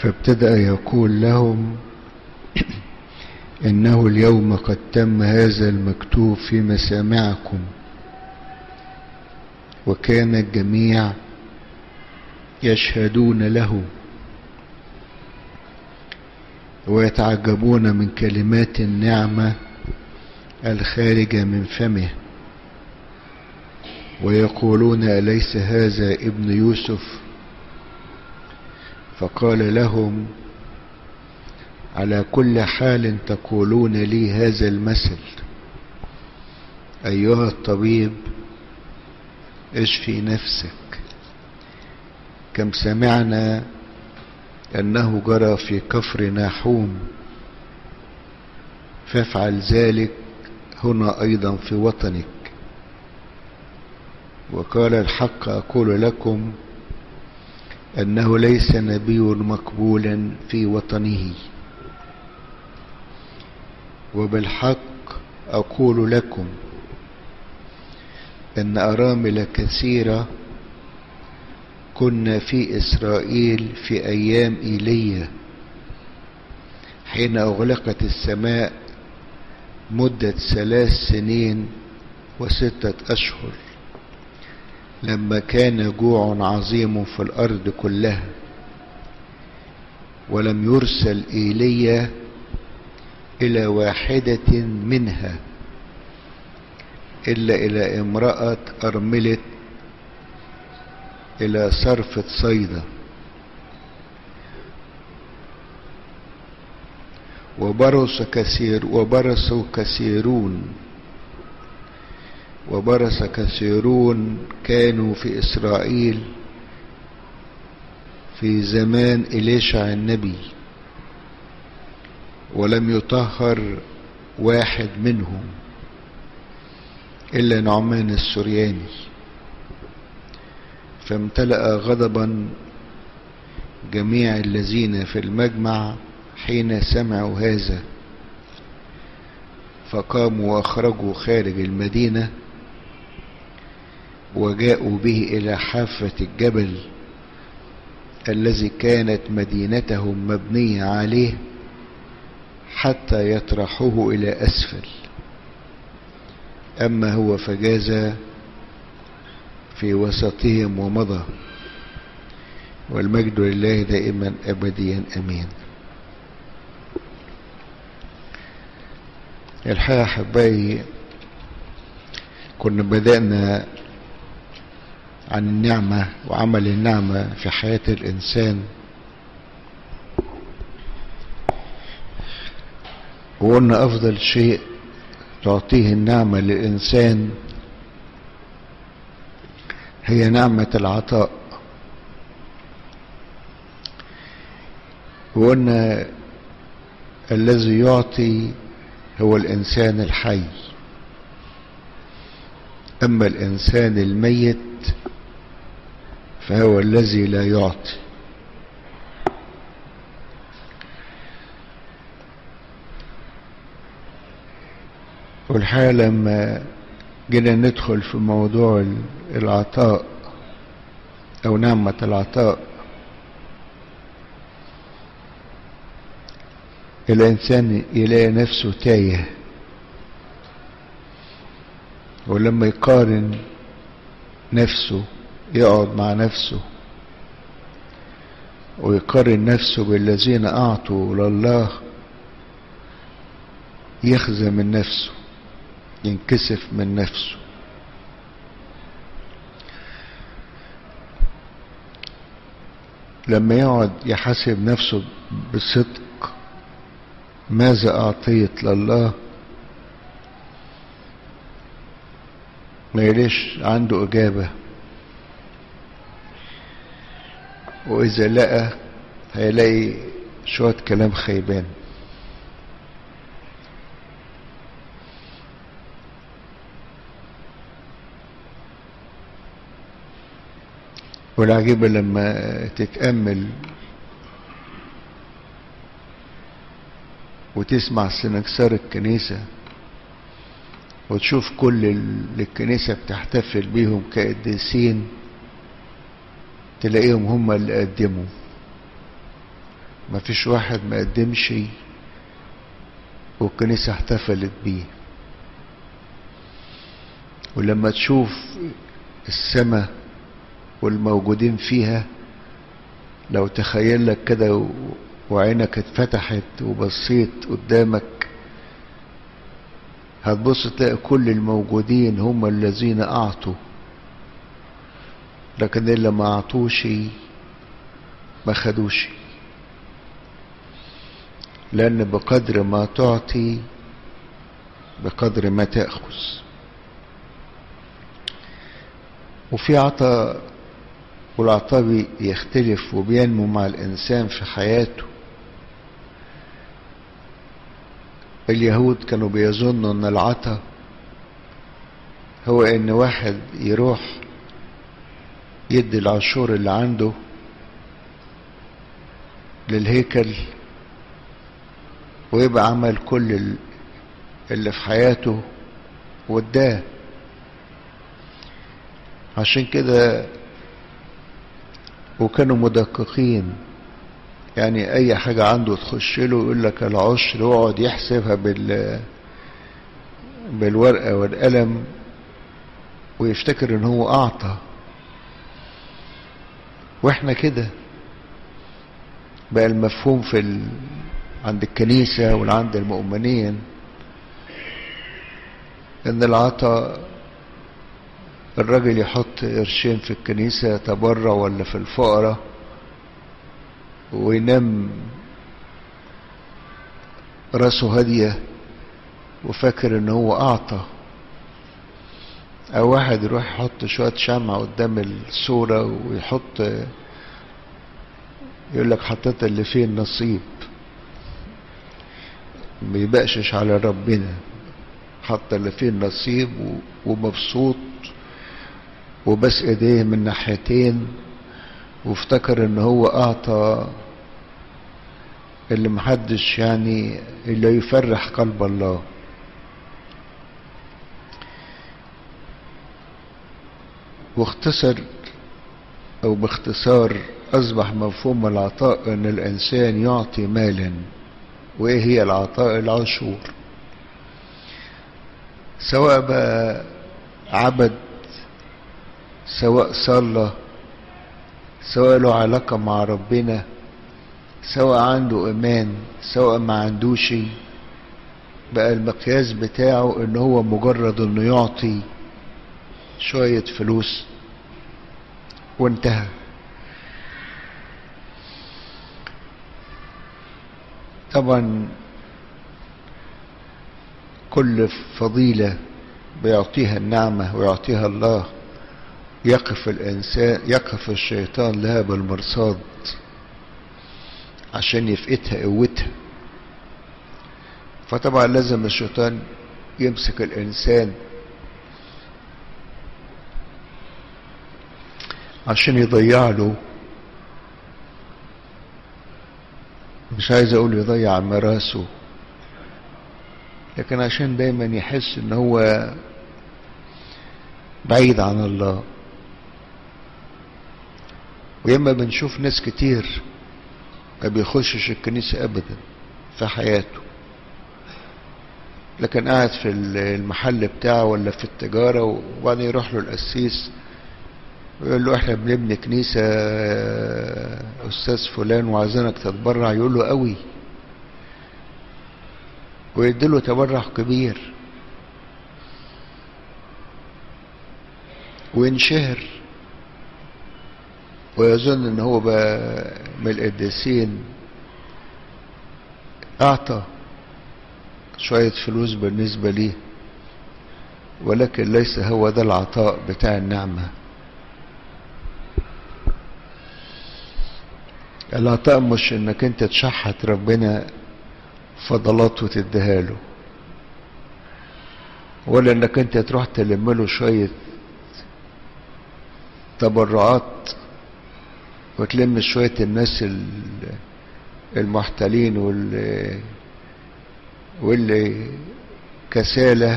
فابتدأ يقول لهم إنه اليوم قد تم هذا المكتوب في مسامعكم وكان الجميع يشهدون له ويتعجبون من كلمات النعمة الخارجة من فمه ويقولون أليس هذا ابن يوسف فقال لهم على كل حال تقولون لي هذا المثل أيها الطبيب اشفي نفسك كم سمعنا أنه جرى في كفر ناحوم فافعل ذلك هنا أيضا في وطنك وقال الحق أقول لكم أنه ليس نبي مقبولا في وطنه وبالحق أقول لكم أن أرامل كثيرة كنا في إسرائيل في أيام إيليا حين أغلقت السماء مدة ثلاث سنين وستة أشهر لما كان جوع عظيم في الأرض كلها ولم يرسل إيليا إلى واحدة منها إلا إلى امرأة أرملة إلى صرفة صيدا وبرص كثير وبرصوا كثيرون وبرص كثيرون كانوا في إسرائيل في زمان إليشع النبي ولم يطهر واحد منهم إلا نعمان السرياني فامتلأ غضبا جميع الذين في المجمع حين سمعوا هذا فقاموا واخرجوا خارج المدينة وجاءوا به إلى حافة الجبل الذي كانت مدينتهم مبنية عليه حتى يطرحوه إلى أسفل أما هو فجاز في وسطهم ومضى والمجد لله دائما أبديا أمين الحقيقة أحبائي كنا بدأنا عن النعمة وعمل النعمة في حياة الإنسان وقلنا أفضل شيء تعطيه النعمة للإنسان هي نعمة العطاء وقلنا الذي يعطي هو الإنسان الحي أما الإنسان الميت فهو الذي لا يعطي والحقيقة لما جينا ندخل في موضوع العطاء أو نعمة العطاء الإنسان يلاقي نفسه تايه ولما يقارن نفسه يقعد مع نفسه ويقارن نفسه بالذين أعطوا لله يخزى من نفسه ينكسف من نفسه لما يقعد يحاسب نفسه بصدق ماذا أعطيت لله ما يليش عنده إجابة وإذا لقى هيلاقي شوية كلام خيبان والعجيبة لما تتأمل وتسمع سنكسار الكنيسة وتشوف كل اللي الكنيسة بتحتفل بيهم كقديسين تلاقيهم هم اللي قدموا ما فيش واحد ما قدمش والكنيسة احتفلت بيه ولما تشوف السماء والموجودين فيها لو تخيل لك كده وعينك اتفتحت وبصيت قدامك هتبص تلاقي كل الموجودين هم الذين اعطوا لكن اللي ما اعطوش ما خدوش لان بقدر ما تعطي بقدر ما تاخذ وفي عطاء والعطاء يختلف وبينمو مع الانسان في حياته اليهود كانوا بيظنوا ان العطاء هو ان واحد يروح يدي العشور اللي عنده للهيكل ويبقى عمل كل اللي في حياته واداه عشان كده وكانوا مدققين يعني اي حاجة عنده تخش له يقول لك العشر ويقعد يحسبها بال بالورقة والقلم ويفتكر ان هو اعطى واحنا كده بقى المفهوم في ال... عند الكنيسة وعند المؤمنين ان العطاء الراجل يحط قرشين في الكنيسة يتبرع ولا في الفقراء وينام راسه هادية وفاكر ان هو اعطى او واحد يروح يحط شوية شمع قدام الصورة ويحط يقول لك حطيت اللي فيه النصيب ما يبقشش على ربنا حط اللي فيه النصيب ومبسوط وبس ايديه من ناحيتين وافتكر ان هو اعطى اللي محدش يعني اللي يفرح قلب الله واختصر او باختصار اصبح مفهوم العطاء ان الانسان يعطي مالا وايه هي العطاء العشور سواء بقى عبد سواء صلى سواء له علاقة مع ربنا سواء عنده ايمان سواء ما عندوش بقى المقياس بتاعه ان هو مجرد انه يعطي شوية فلوس وانتهى طبعا كل فضيلة بيعطيها النعمة ويعطيها الله يقف الإنسان يقف الشيطان لها بالمرصاد عشان يفقدها قوتها فطبعا لازم الشيطان يمسك الإنسان عشان يضيع له مش عايز اقول يضيع ميراثه لكن عشان دايما يحس ان هو بعيد عن الله وياما بنشوف ناس كتير ما بيخشش الكنيسة ابدا في حياته لكن قاعد في المحل بتاعه ولا في التجارة وبعدين يروح له القسيس ويقول له احنا بنبني كنيسة استاذ فلان وعايزينك تتبرع يقول له قوي ويديله تبرع كبير وينشهر ويظن ان هو بقى من القديسين اعطى شوية فلوس بالنسبة ليه ولكن ليس هو ده العطاء بتاع النعمه العطاء مش انك انت تشحت ربنا فضلات وتديها له ولا انك انت تروح تلم له شوية تبرعات وتلم شوية الناس المحتلين واللي واللي كسالة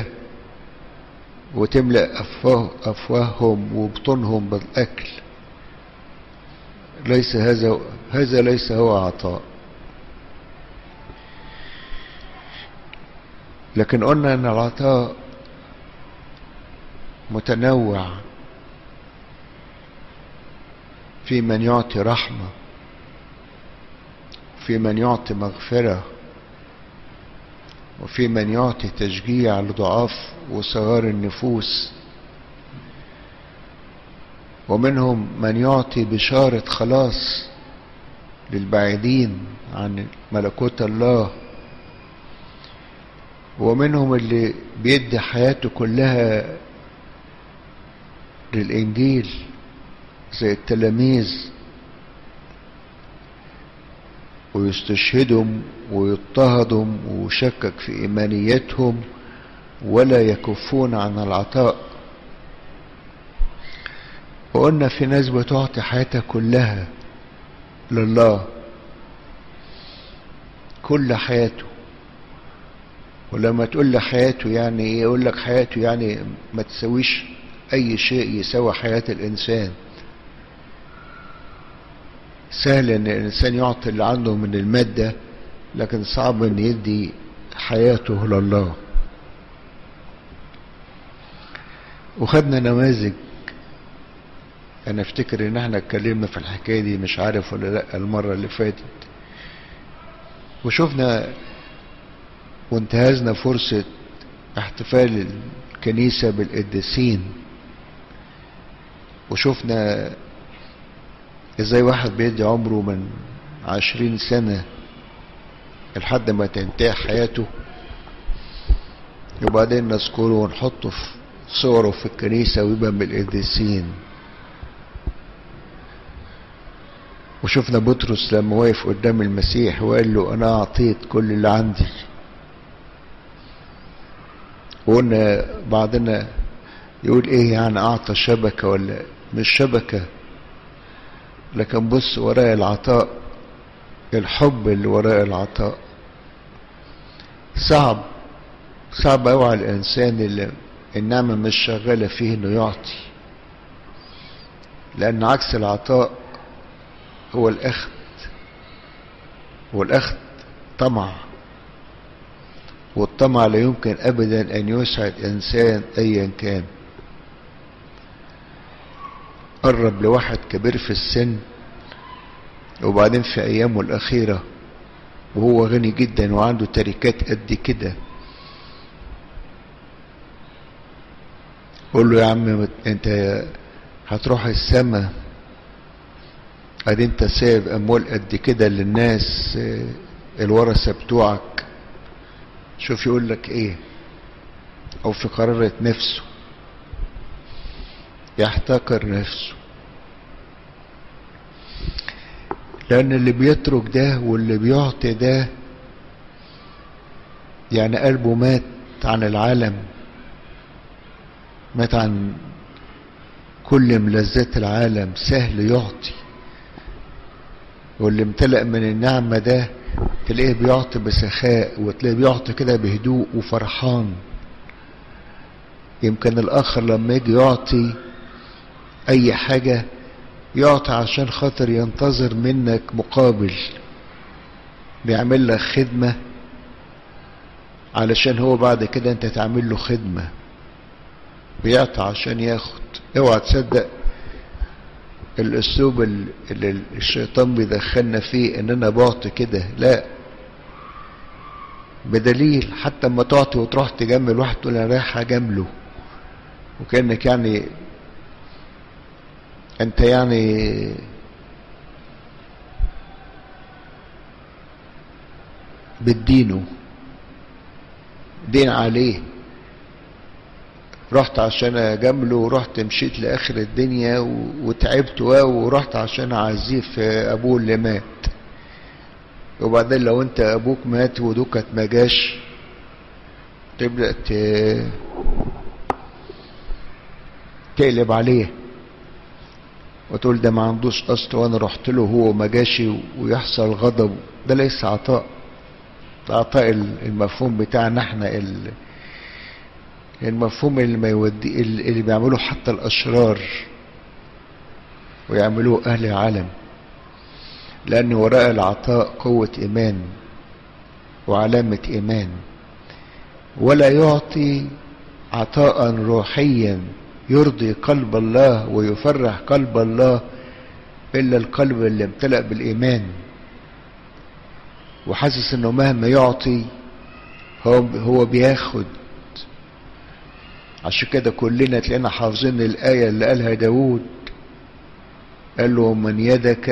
وتملأ أفواه أفواههم وبطونهم بالأكل ليس هذا هذا ليس هو عطاء لكن قلنا ان العطاء متنوع في من يعطي رحمة في من يعطي مغفرة وفي من يعطي تشجيع لضعاف وصغار النفوس ومنهم من يعطي بشارة خلاص للبعيدين عن ملكوت الله ومنهم اللي بيدي حياته كلها للإنجيل زي التلاميذ ويستشهدهم ويضطهدهم ويشكك في إيمانيتهم ولا يكفون عن العطاء وقلنا في ناس بتعطي حياتها كلها لله كل حياته ولما تقول لي حياته يعني ايه يقول لك حياته يعني ما تسويش اي شيء يسوي حياة الانسان سهل ان الانسان يعطي اللي عنده من المادة لكن صعب ان يدي حياته لله وخدنا نماذج انا افتكر ان احنا اتكلمنا في الحكاية دي مش عارف ولا لا المرة اللي فاتت وشفنا وانتهزنا فرصة احتفال الكنيسة بالقديسين وشفنا ازاي واحد بيدي عمره من عشرين سنة لحد ما تنتهي حياته وبعدين نذكره ونحطه في صوره في الكنيسة ويبقى من القديسين وشفنا بطرس لما وقف قدام المسيح وقال له انا اعطيت كل اللي عندي وقلنا بعضنا يقول ايه يعني اعطى شبكة ولا مش شبكة لكن بص وراء العطاء الحب اللي وراء العطاء صعب صعب قوي على الانسان اللي النعمة مش شغالة فيه انه يعطي لان عكس العطاء هو الاخذ والاخذ طمع والطمع لا يمكن ابدا ان يسعد انسان ايا كان قرب لواحد كبير في السن وبعدين في ايامه الاخيرة وهو غني جدا وعنده تركات قد كده قول له يا عم انت هتروح السما ادي انت سايب اموال قد كده للناس الورثة بتوعك شوف يقول لك ايه او في قرارة نفسه يحتقر نفسه لان اللي بيترك ده واللي بيعطي ده يعني قلبه مات عن العالم مات عن كل ملذات العالم سهل يعطي واللي امتلأ من النعمة ده تلاقيه بيعطي بسخاء وتلاقيه بيعطي كده بهدوء وفرحان يمكن الآخر لما يجي يعطي أي حاجة يعطي عشان خاطر ينتظر منك مقابل بيعمل لك خدمة علشان هو بعد كده انت تعمل له خدمة بيعطي عشان ياخد اوعى تصدق الاسلوب اللي الشيطان بيدخلنا فيه ان انا بعطي كده لا بدليل حتى اما تعطي وتروح تجمل واحد تقول انا رايح اجامله وكانك يعني انت يعني بتدينه دين عليه رحت عشان اجامله ورحت مشيت لاخر الدنيا وتعبت ورحت عشان اعزيه في ابوه اللي مات وبعدين لو انت ابوك مات ودوكت ما جاش تبدا تقلب عليه وتقول ده ما عندوش اصل وانا رحت له هو ما جاش ويحصل غضب ده ليس عطاء عطاء المفهوم بتاعنا احنا المفهوم اللي ما يودي اللي بيعملوه حتى الاشرار ويعملوه اهل العالم لان وراء العطاء قوة ايمان وعلامة ايمان ولا يعطي عطاء روحيا يرضي قلب الله ويفرح قلب الله الا القلب اللي امتلأ بالايمان وحاسس انه مهما يعطي هو هو بياخد عشان كده كلنا تلاقينا حافظين الآية اللي قالها داود قال له من يدك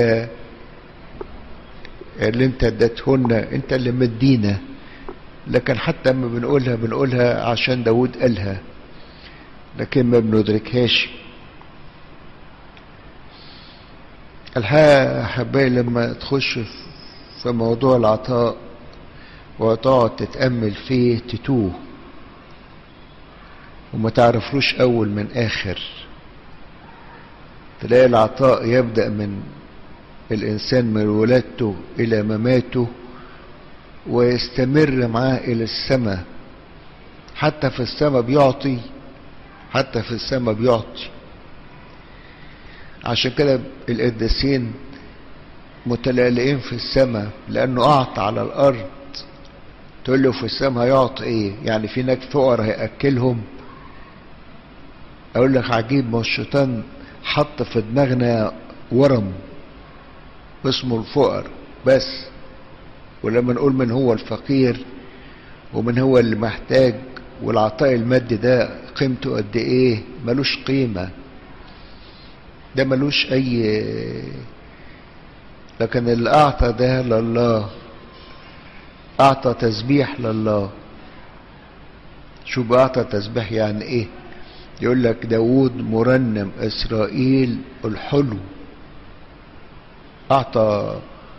اللي انت اديتهن انت اللي مدينا لكن حتى لما بنقولها بنقولها عشان داود قالها لكن ما بندركهاش الحقيقة أحبائي لما تخش في موضوع العطاء وتقعد تتأمل فيه تتوه وما تعرفلوش أول من آخر تلاقي العطاء يبدأ من الإنسان من ولادته إلى مماته ويستمر معاه إلى السماء حتى في السماء بيعطي حتى في السماء بيعطي عشان كده القديسين متلالئين في السماء لأنه أعطى على الأرض تقول له في السماء هيعطي إيه يعني في هناك فقر هيأكلهم أقول لك عجيب ما الشيطان حط في دماغنا ورم اسمه الفقر بس ولما نقول من هو الفقير ومن هو اللي محتاج والعطاء المادي ده قيمته قد ايه ملوش قيمة ده ملوش اي لكن اللي اعطى ده لله اعطى تسبيح لله شو باعطى تسبيح يعني ايه يقول لك داود مرنم اسرائيل الحلو اعطى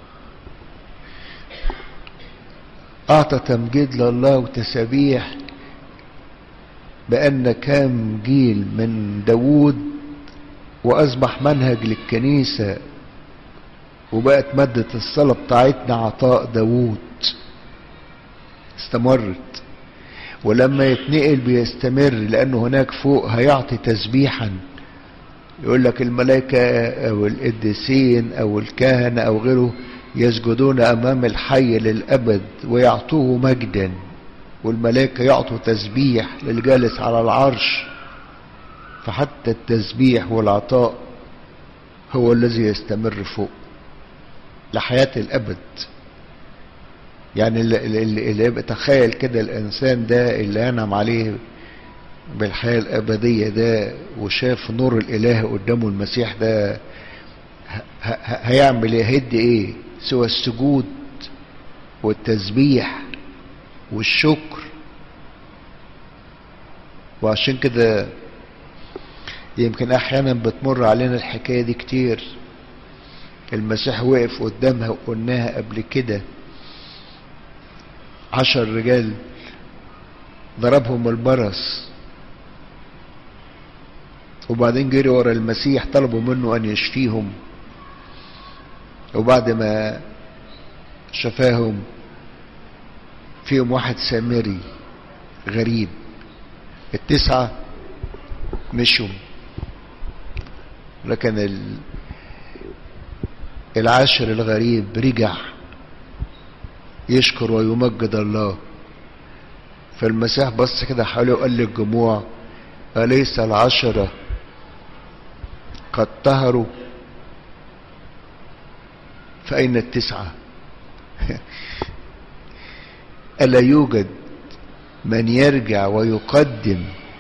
اعطى تمجيد لله وتسابيح بان كام جيل من داود واصبح منهج للكنيسة وبقت مادة الصلاة بتاعتنا عطاء داود استمرت ولما يتنقل بيستمر لانه هناك فوق هيعطي تسبيحا يقول لك الملائكة او القديسين او الكهنة او غيره يسجدون امام الحي للابد ويعطوه مجدا والملائكة يعطوا تسبيح للجالس على العرش فحتى التسبيح والعطاء هو الذي يستمر فوق لحياة الابد يعني اللي, اللي يبقى تخيل كده الانسان ده اللي انعم عليه بالحياة الابدية ده وشاف نور الاله قدامه المسيح ده هيعمل ايه هيدي ايه سوى السجود والتسبيح والشكر وعشان كده يمكن احيانا بتمر علينا الحكاية دي كتير المسيح وقف قدامها وقلناها قبل كده عشر رجال ضربهم البرص وبعدين جري ورا المسيح طلبوا منه ان يشفيهم وبعد ما شفاهم فيهم واحد سامري غريب التسعة مشوا لكن العاشر الغريب رجع يشكر ويمجد الله فالمسيح بص كده حواليه وقال للجموع أليس العشرة قد طهروا فأين التسعة ألا يوجد من يرجع ويقدم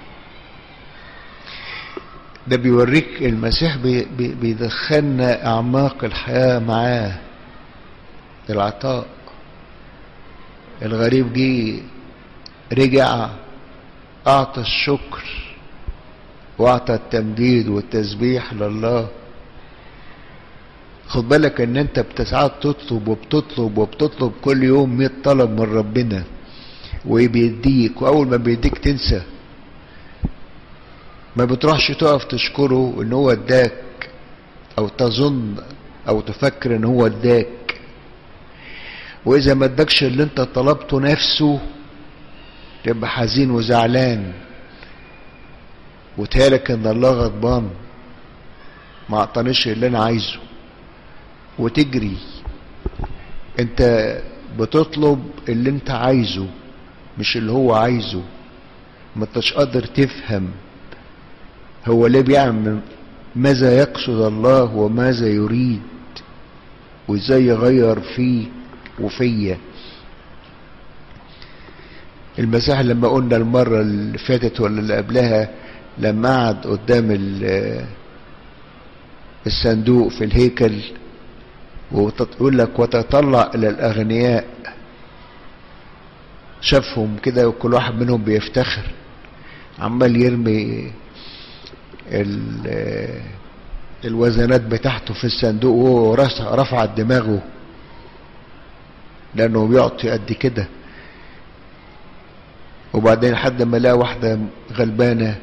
ده بيوريك المسيح بي بي بيدخلنا أعماق الحياة معاه العطاء الغريب جه رجع أعطى الشكر وأعطى التمجيد والتسبيح لله خد بالك ان انت بتسعى تطلب وبتطلب وبتطلب كل يوم 100 طلب من ربنا وبيديك واول ما بيديك تنسى ما بتروحش تقف تشكره ان هو اداك او تظن او تفكر ان هو اداك واذا ما ادكش اللي انت طلبته نفسه تبقى حزين وزعلان وتهالك ان الله غضبان ما اعطانيش اللي انا عايزه وتجري انت بتطلب اللي انت عايزه مش اللي هو عايزه ما انتش قادر تفهم هو ليه بيعمل ماذا يقصد الله وماذا يريد وازاي يغير فيه وفيا المسيح لما قلنا المرة اللي فاتت ولا اللي قبلها لما قعد قدام الصندوق في الهيكل وتقول لك وتطلع الى الاغنياء شافهم كده وكل واحد منهم بيفتخر عمال يرمي الوزنات بتاعته في الصندوق وهو رفع دماغه لانه بيعطي قد كده وبعدين لحد ما لقى واحدة غلبانة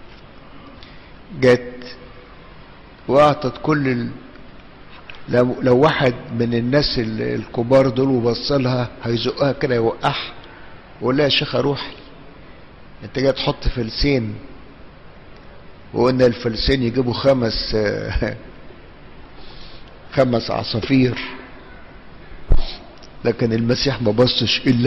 جت واعطت كل ال... لو, لو واحد من الناس الكبار دول وبص لها هيزقها كده يوقعها ويقول لها يا شيخة روحي انت جاي تحط فلسين وقلنا الفلسين يجيبوا خمس خمس عصافير لكن المسيح ما بصش الا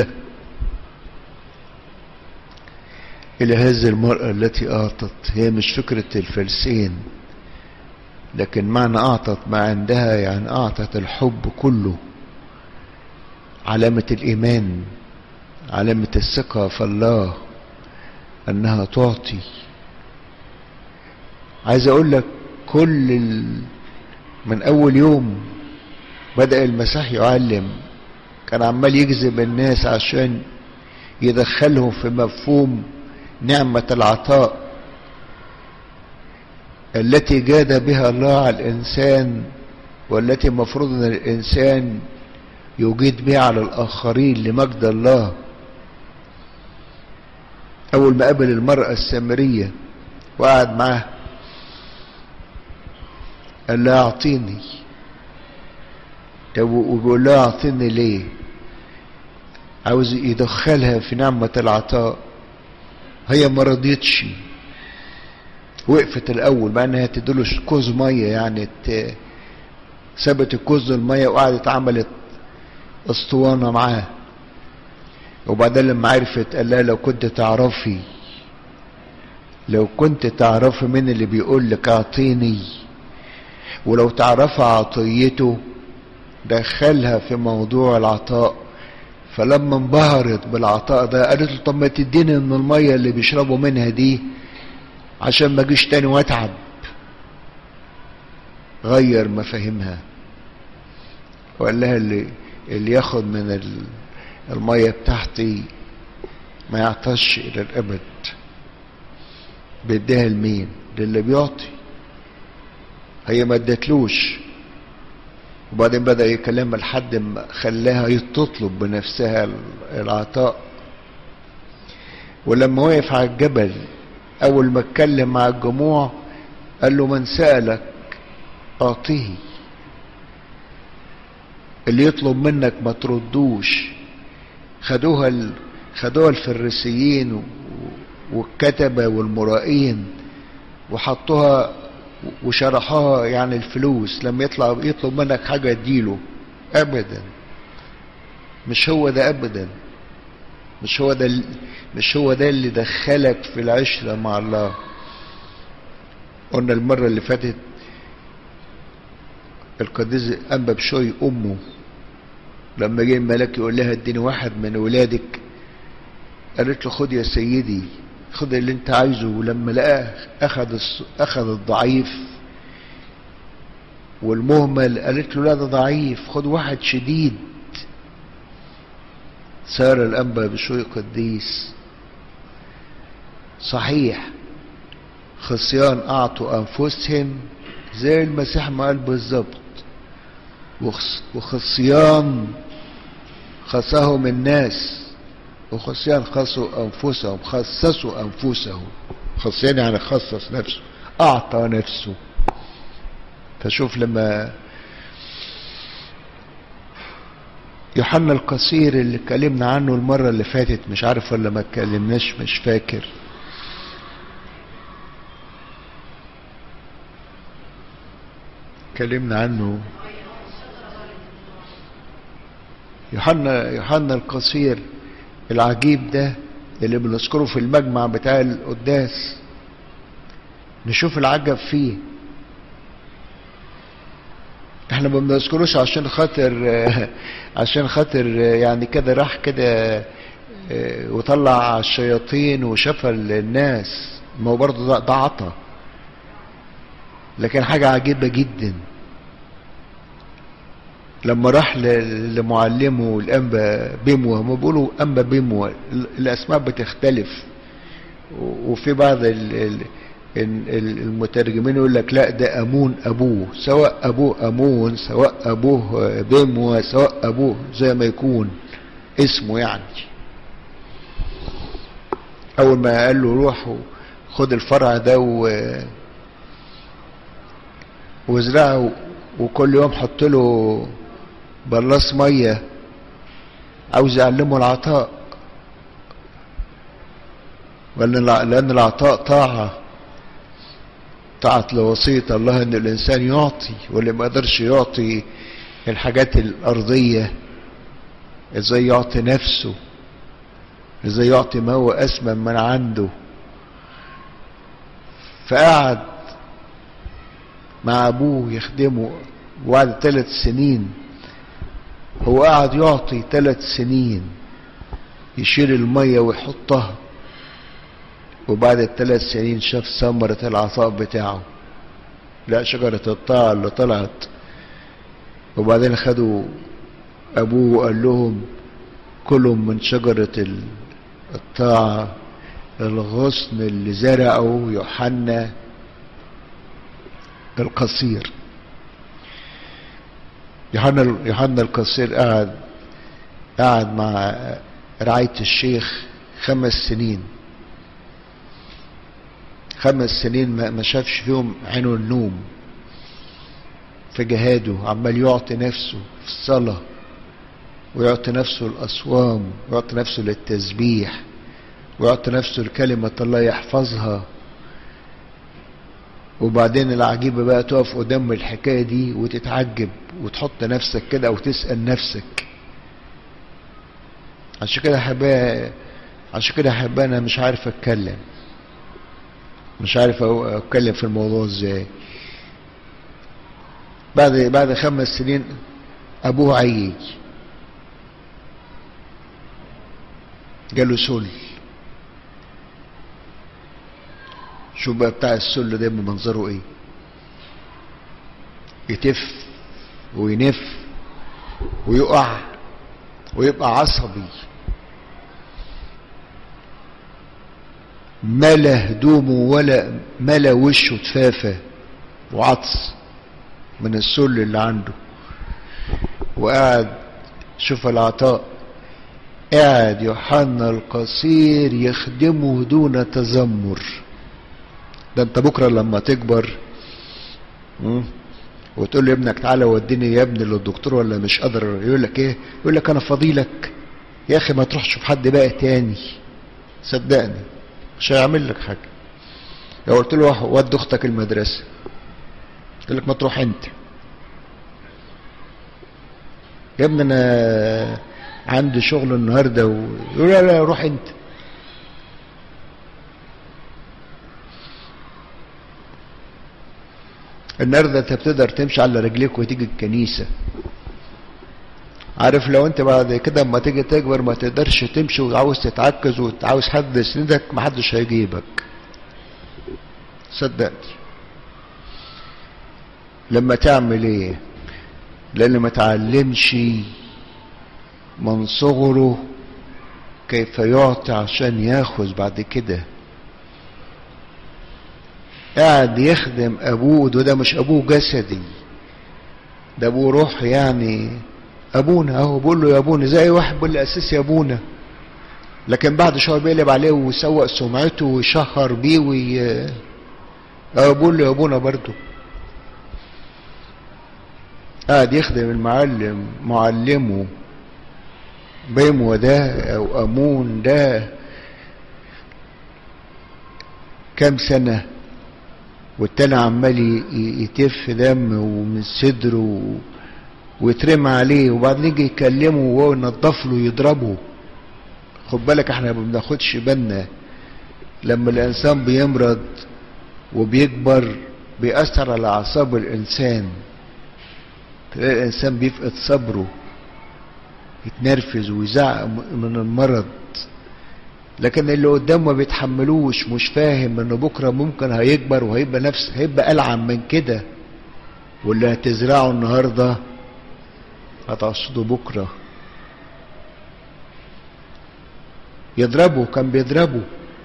الى هذه المرأة التي اعطت هي مش فكرة الفلسين لكن معنى اعطت ما عندها يعني اعطت الحب كله علامة الايمان علامة الثقة في الله انها تعطي عايز اقول لك كل ال... من اول يوم بدأ المسيح يعلم كان عمال يجذب الناس عشان يدخلهم في مفهوم نعمة العطاء التي جاد بها الله على الإنسان والتي مفروض أن الإنسان يجيد بها على الآخرين لمجد الله أول ما قابل المرأة السامرية وقعد معاه قال لها أعطيني طب وبيقول لها أعطيني ليه عاوز يدخلها في نعمة العطاء هي ما رضيتش وقفت الاول مع انها تديله كوز ميه يعني سابت الكوز الميه وقعدت عملت اسطوانه معاه وبعدين لما عرفت قال لها لو كنت تعرفي لو كنت تعرفي مين اللي بيقول لك اعطيني ولو تعرفي عطيته دخلها في موضوع العطاء فلما انبهرت بالعطاء ده قالت له طب ما تديني من الميه اللي بيشربوا منها دي عشان ما اجيش تاني واتعب غير مفاهيمها وقال لها اللي اللي ياخد من الميه بتاعتي ما يعطش الى الابد بيديها لمين للي بيعطي هي ما ادتلوش وبعدين بدأ يكلمها لحد ما خلاها تطلب بنفسها العطاء ولما وقف على الجبل أول ما اتكلم مع الجموع قال له من سألك أعطيه اللي يطلب منك ما تردوش خدوها ال... خدوها الفريسيين والكتبة والمرائين وحطوها وشرحوها يعني الفلوس لما يطلع يطلب منك حاجة اديله ابدا مش هو ده ابدا مش هو ده مش هو ده اللي دخلك في العشرة مع الله قلنا المرة اللي فاتت القديس أنبا بشوي أمه لما جه الملاك يقول لها اديني واحد من ولادك قالت له خد يا سيدي خد اللي انت عايزه ولما لقاه اخذ اخذ الضعيف والمهمل قالت له لا ده ضعيف خد واحد شديد سار الانبا بشوي قديس صحيح خصيان اعطوا انفسهم زي المسيح ما قال بالظبط وخصيان خصهم الناس وخصيان خصوا انفسهم خصصوا انفسهم خصيان يعني خصص نفسه اعطى نفسه فشوف لما يوحنا القصير اللي اتكلمنا عنه المرة اللي فاتت مش عارف ولا ما اتكلمناش مش فاكر اتكلمنا عنه يوحنا يوحنا القصير العجيب ده اللي بنذكره في المجمع بتاع القداس نشوف العجب فيه احنا ما بنذكروش عشان خاطر عشان خاطر يعني كده راح كده وطلع الشياطين وشفى الناس ما هو برضه ده, ده عطا لكن حاجة عجيبة جدا لما راح لمعلمه الأنبا بيموى هم بيقولوا أنبا بيموى الأسماء بتختلف وفي بعض المترجمين يقول لك لا ده أمون أبوه سواء أبوه أمون سواء أبوه بيموى سواء أبوه زي ما يكون اسمه يعني أول ما قال له روح خد الفرع ده و وازرعه وكل يوم حط له بلاص ميه عاوز يعلمه العطاء لان العطاء طاعه طاعه لوصيه الله ان الانسان يعطي واللي ما قدرش يعطي الحاجات الارضيه ازاي يعطي نفسه ازاي يعطي ما هو اسمن من عنده فقعد مع ابوه يخدمه وبعد ثلاث سنين هو قعد يعطي ثلاث سنين يشيل المية ويحطها وبعد الثلاث سنين شاف ثمرة العطاء بتاعه لا شجرة الطاعة اللي طلعت وبعدين خدوا أبوه وقال لهم كلوا من شجرة الطاعة الغصن اللي زرعه يوحنا القصير يوحنا يوحنا القصير قعد قعد مع رعاية الشيخ خمس سنين خمس سنين ما شافش فيهم عينه النوم في جهاده عمال يعطي نفسه في الصلاة ويعطي نفسه الأصوام ويعطي نفسه للتسبيح ويعطي نفسه لكلمة الله يحفظها وبعدين العجيبة بقى تقف قدام الحكاية دي وتتعجب وتحط نفسك كده او تسأل نفسك عشان كده حبايا عشان كده حبايا انا مش عارف اتكلم مش عارف اتكلم في الموضوع ازاي بعد بعد خمس سنين ابوه عيج جاله سل شوف بقى بتاع السل ده بمنظره ايه يتف وينف ويقع ويبقى عصبي ملا هدومه ولا ملا وشه تفافة وعطس من السل اللي عنده وقعد شوف العطاء قاعد يوحنا القصير يخدمه دون تذمر ده انت بكره لما تكبر وتقول له ابنك تعالى وديني يا ابني للدكتور ولا مش قادر يقول لك ايه يقول لك انا فضيلك يا اخي ما تروح تشوف حد بقى تاني صدقني مش هيعمل لك حاجه لو قلت له ود اختك المدرسه يقول لك ما تروح انت يا ابني انا عندي شغل النهارده ويقول لا لا روح انت النهارده انت بتقدر تمشي على رجليك وتيجي الكنيسه عارف لو انت بعد كده اما تيجي تكبر ما تقدرش تمشي وعاوز تتعكز وعاوز حد يسندك محدش هيجيبك صدقني لما تعمل ايه لان ما تعلمش من صغره كيف يعطي عشان ياخذ بعد كده قاعد يخدم ابوه وده مش ابوه جسدي ده ابوه روح يعني ابونا اهو بقول له يا ابونا زي واحد بيقول لي اساس يا ابونا لكن بعد شويه بيقلب عليه ويسوق سمعته ويشهر بيه وي اه بقول له يا ابونا برضه قاعد يخدم المعلم معلمه بيمو ده او امون ده كام سنه والتاني عمال يتف دم ومن صدره ويترمى عليه وبعدين يجي يكلمه وهو ينضف له يضربه خد بالك احنا ما بناخدش بالنا لما الانسان بيمرض وبيكبر بيأثر على اعصاب الانسان تلاقي الانسان بيفقد صبره يتنرفز ويزعق من المرض لكن اللي قدامه ما بيتحملوش مش فاهم انه بكره ممكن هيكبر وهيبقى نفس هيبقى العن من كده واللي هتزرعه النهارده هتحصده بكره يضربه كان بيضربه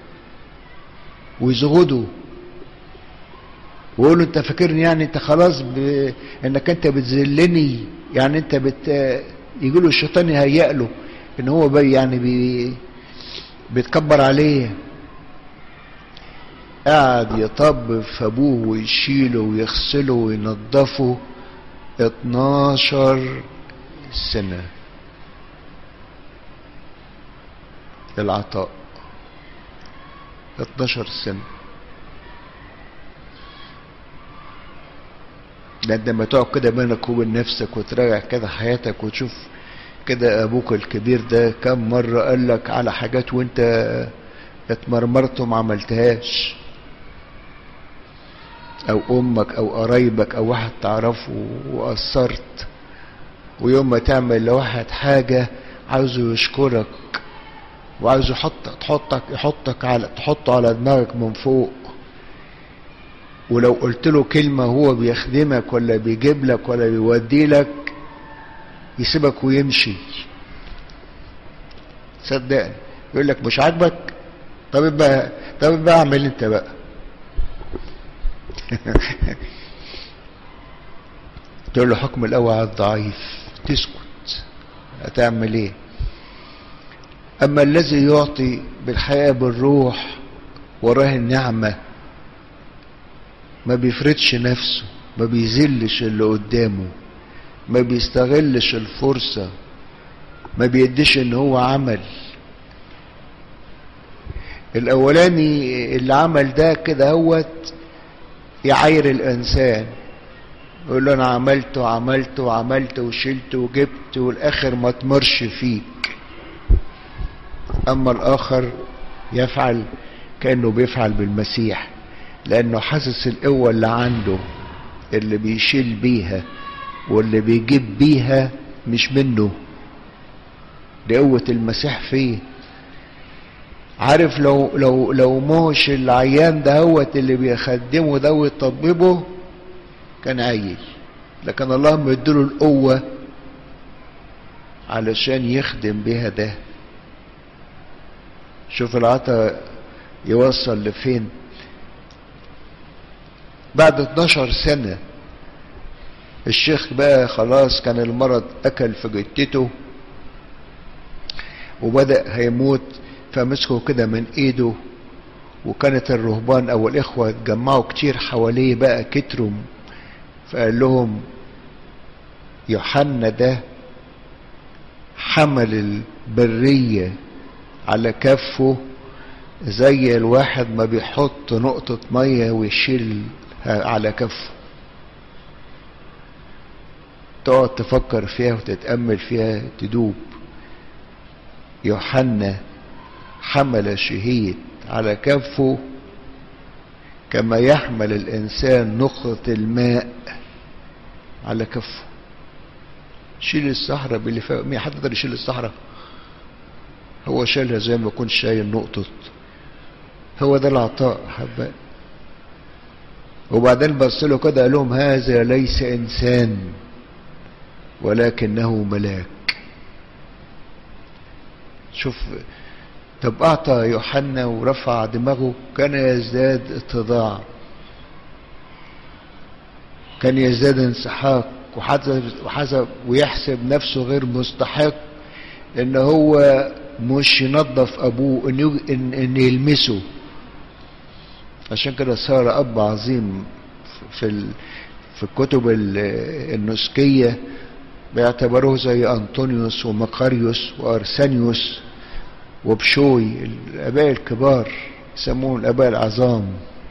ويزغده ويقول له انت فاكرني يعني انت خلاص ب... انك انت بتذلني يعني انت بت يجي له الشيطان يهيأ له ان هو بي يعني بي... بيتكبر عليه قاعد يطب في ابوه ويشيله ويغسله وينظفه 12 سنة العطاء 12 سنة ده انت لما تقعد كده بينك وبين نفسك وتراجع كده حياتك وتشوف كده ابوك الكبير ده كم مرة قال لك على حاجات وانت اتمرمرت وما عملتهاش او امك او قرايبك او واحد تعرفه وقصرت ويوم ما تعمل لواحد حاجة عاوزه يشكرك وعاوز يحطك تحطك يحطك على تحطه على دماغك من فوق ولو قلت له كلمة هو بيخدمك ولا بيجيب لك ولا بيودي لك يسيبك ويمشي صدقني يقول لك مش عاجبك طب بقى طب بقى اعمل انت بقى تقول له حكم القوي على الضعيف تسكت هتعمل ايه اما الذي يعطي بالحياة بالروح وراه النعمة ما بيفردش نفسه ما بيذلش اللي قدامه ما بيستغلش الفرصة ما بيديش ان هو عمل الاولاني اللي عمل ده كده هوت يعاير الانسان يقول له انا عملت وعملت وعملت وشلت وجبت والاخر ما تمرش فيك اما الاخر يفعل كانه بيفعل بالمسيح لانه حاسس القوه اللي عنده اللي بيشيل بيها واللي بيجيب بيها مش منه دي قوه المسيح فيه عارف لو لو لو موش العيان ده هوت اللي بيخدمه ده ويطببه كان عيل لكن الله مديله القوة علشان يخدم بيها ده شوف العطا يوصل لفين بعد 12 سنة الشيخ بقى خلاص كان المرض أكل في جتته وبدأ هيموت فمسكه كده من ايده وكانت الرهبان او الاخوة اتجمعوا كتير حواليه بقى كترهم فقال لهم يوحنا ده حمل البرية على كفه زي الواحد ما بيحط نقطة مية ويشيل على كفه تقعد تفكر فيها وتتأمل فيها تدوب يوحنا حمل شهيد على كفه كما يحمل الإنسان نقطة الماء على كفه شيل الصحراء باللي فوق مين حد يقدر يشيل الصحراء هو شالها زي ما يكون شايل نقطة هو ده العطاء حباء وبعدين بص له كده قال لهم هذا ليس إنسان ولكنه ملاك شوف طب أعطى يوحنا ورفع دماغه كان يزداد اتضاع كان يزداد انسحاق وحسب, وحسب ويحسب نفسه غير مستحق ان هو مش ينظف ابوه ان, إن, إن يلمسه عشان كده صار اب عظيم في ال في الكتب النسكيه بيعتبروه زي انطونيوس ومقاريوس وارسانيوس وبشوي الاباء الكبار يسموهم الاباء العظام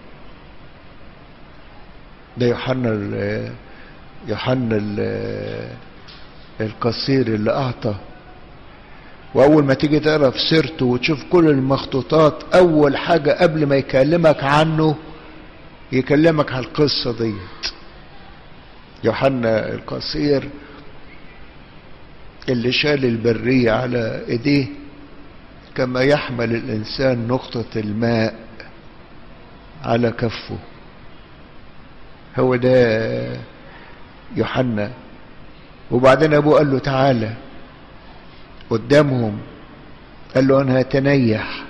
ده يوحنا ال يوحنا ال القصير اللي اعطى واول ما تيجي تقرا في سيرته وتشوف كل المخطوطات اول حاجه قبل ما يكلمك عنه يكلمك على القصه ديت يوحنا القصير اللي شال البريه على ايديه كما يحمل الانسان نقطه الماء على كفه هو ده يوحنا وبعدين ابوه قال له تعالى قدامهم قال له انا هتنيح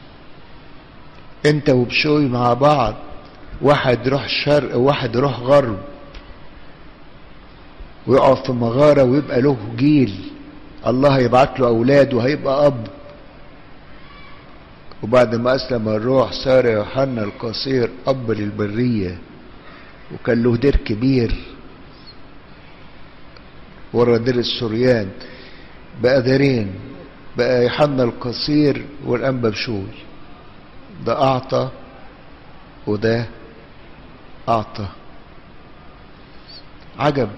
انت وبشوي مع بعض واحد يروح شرق وواحد يروح غرب ويقف في مغاره ويبقى له جيل الله يبعت له اولاد وهيبقى اب وبعد ما اسلم الروح صار يوحنا القصير اب للبريه وكان له دير كبير ورا دير السريان بقى دارين بقى يوحنا القصير والانبا بشوي ده اعطى وده اعطى عجب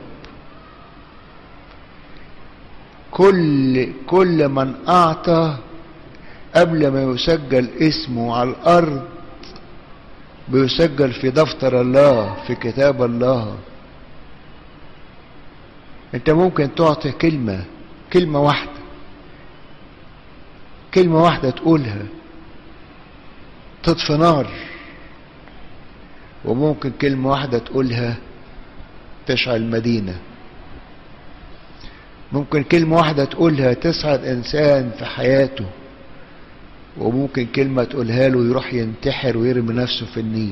كل كل من اعطى قبل ما يسجل اسمه على الارض بيسجل في دفتر الله في كتاب الله انت ممكن تعطي كلمة كلمة واحدة كلمة واحدة تقولها تطفي نار وممكن كلمة واحدة تقولها تشعل مدينة ممكن كلمة واحدة تقولها تسعد إنسان في حياته وممكن كلمة تقولها له يروح ينتحر ويرمي نفسه في النيل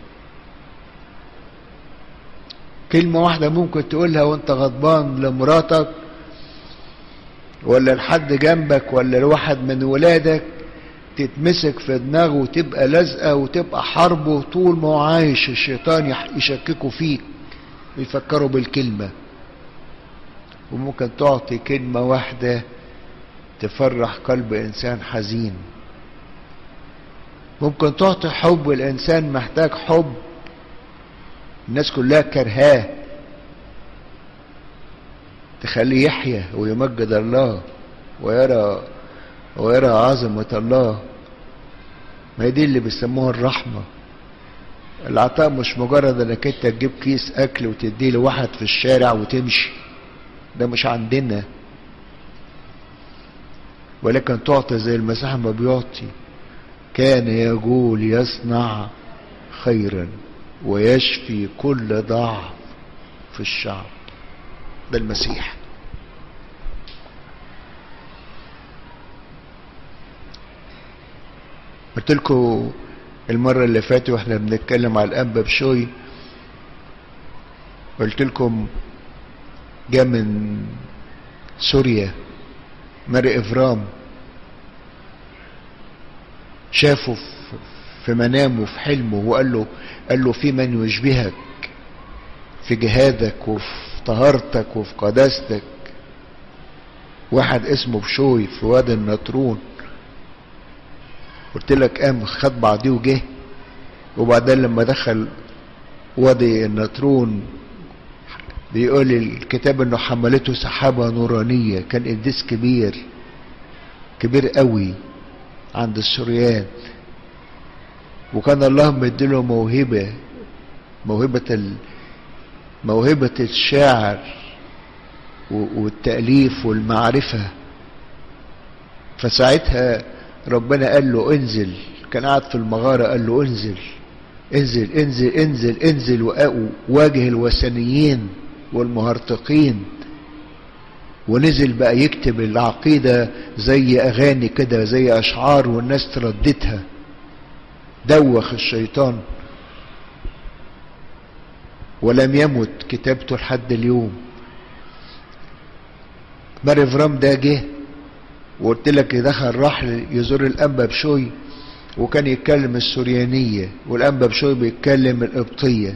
كلمة واحدة ممكن تقولها وانت غضبان لمراتك ولا لحد جنبك ولا لواحد من ولادك تتمسك في دماغه وتبقى لازقة وتبقى حربه طول ما هو عايش الشيطان يشككوا فيك ويفكروا بالكلمة وممكن تعطي كلمة واحدة تفرح قلب إنسان حزين ممكن تعطي حب الإنسان محتاج حب الناس كلها كرهاه تخليه يحيا ويمجد الله ويرى ويرى عظمة الله ما هي دي اللي بيسموها الرحمة العطاء مش مجرد انك انت تجيب كيس اكل وتديه لواحد في الشارع وتمشي ده مش عندنا ولكن تعطي زي المسيح ما بيعطي كان يقول يصنع خيرا ويشفي كل ضعف في الشعب ده المسيح قلت لكم المرة اللي فاتت واحنا بنتكلم على الأنبا بشوي قلت لكم جاء من سوريا ماري إفرام شافه في منامه في حلمه وقال له قال له في من يشبهك في جهادك وفي طهارتك وفي قداستك واحد اسمه بشوي في وادي النطرون قلت لك قام خد بعضيه وجه وبعدين لما دخل وادي النطرون بيقول الكتاب انه حملته سحابه نورانيه كان قديس كبير كبير قوي عند السوريان وكان الله مديله موهبه موهبه ال... موهبه الشعر والتاليف والمعرفه فساعتها ربنا قال له انزل كان قاعد في المغاره قال له انزل انزل انزل انزل انزل واجه الوثنيين والمهرطقين ونزل بقى يكتب العقيدة زي أغاني كده زي أشعار والناس ترددها دوخ الشيطان ولم يمت كتابته لحد اليوم ماري فرام ده جه وقلت لك دخل راح يزور الأنبا بشوي وكان يتكلم السوريانية والأنبا بشوي بيتكلم القبطية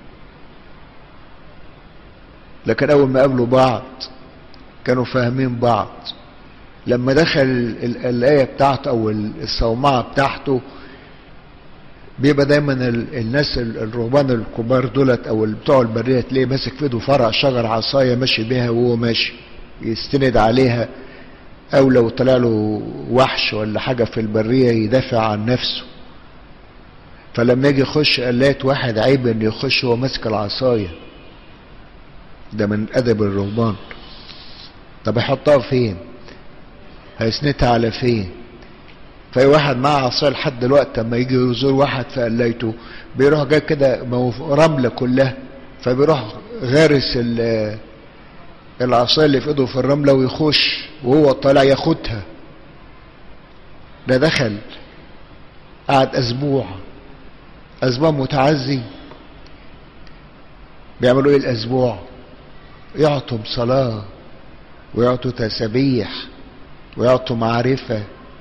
لكن أول ما قابلوا بعض كانوا فاهمين بعض لما دخل الآية بتاعته أو الصومعة بتاعته بيبقى دايما الناس الرهبان الكبار دولت او بتوع البريه تلاقيه ماسك في ايده فرع شجر عصايه ماشي بيها وهو ماشي يستند عليها او لو طلع له وحش ولا حاجة في البرية يدافع عن نفسه فلما يجي يخش قالات واحد عيب انه يخش وهو ماسك العصاية ده من ادب الرهبان طب يحطها فين هيسندها على فين فاي واحد معاه عصايه لحد دلوقتي اما يجي يزور واحد في قلايته بيروح جاي كده رمله كلها فبيروح غارس العصايه اللي في ايده في الرمله ويخش وهو طالع ياخدها ده دخل قعد اسبوع اسبوع متعزي بيعملوا ايه الاسبوع يعطوا صلاه ويعطوا تسابيح ويعطوا معرفه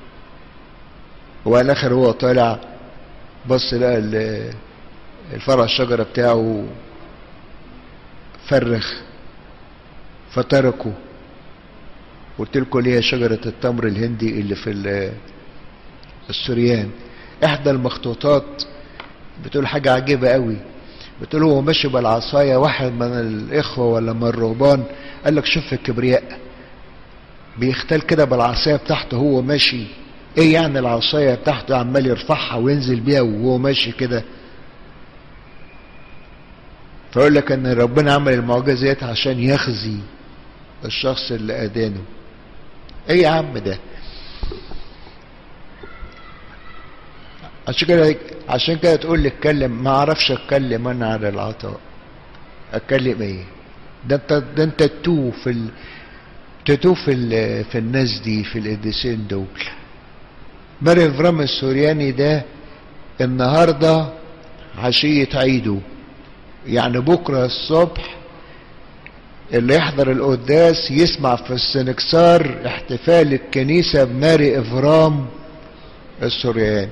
وعلى الاخر هو طالع بص لقى الفرع الشجرة بتاعه فرخ فتركه قلت لكم ليه شجرة التمر الهندي اللي في السوريان احدى المخطوطات بتقول حاجة عجيبة قوي بتقول هو ماشي بالعصاية واحد من الاخوة ولا من الرهبان قال لك شوف الكبرياء بيختال كده بالعصاية بتاعته هو ماشي ايه يعني العصاية بتاعته عمال يرفعها وينزل بيها وهو ماشي كده فيقول لك ان ربنا عمل المعجزات عشان يخزي الشخص اللي ادانه ايه يا عم ده عشان كده عشان كده تقول لي اتكلم ما اعرفش اتكلم انا على العطاء اتكلم ايه ده انت ده انت تتوه في ال... تتوه في ال... في الناس دي في القديسين دول ماري فرام السورياني ده النهارده عشية عيده يعني بكرة الصبح اللي يحضر القداس يسمع في السنكسار احتفال الكنيسة بماري إفرام السورياني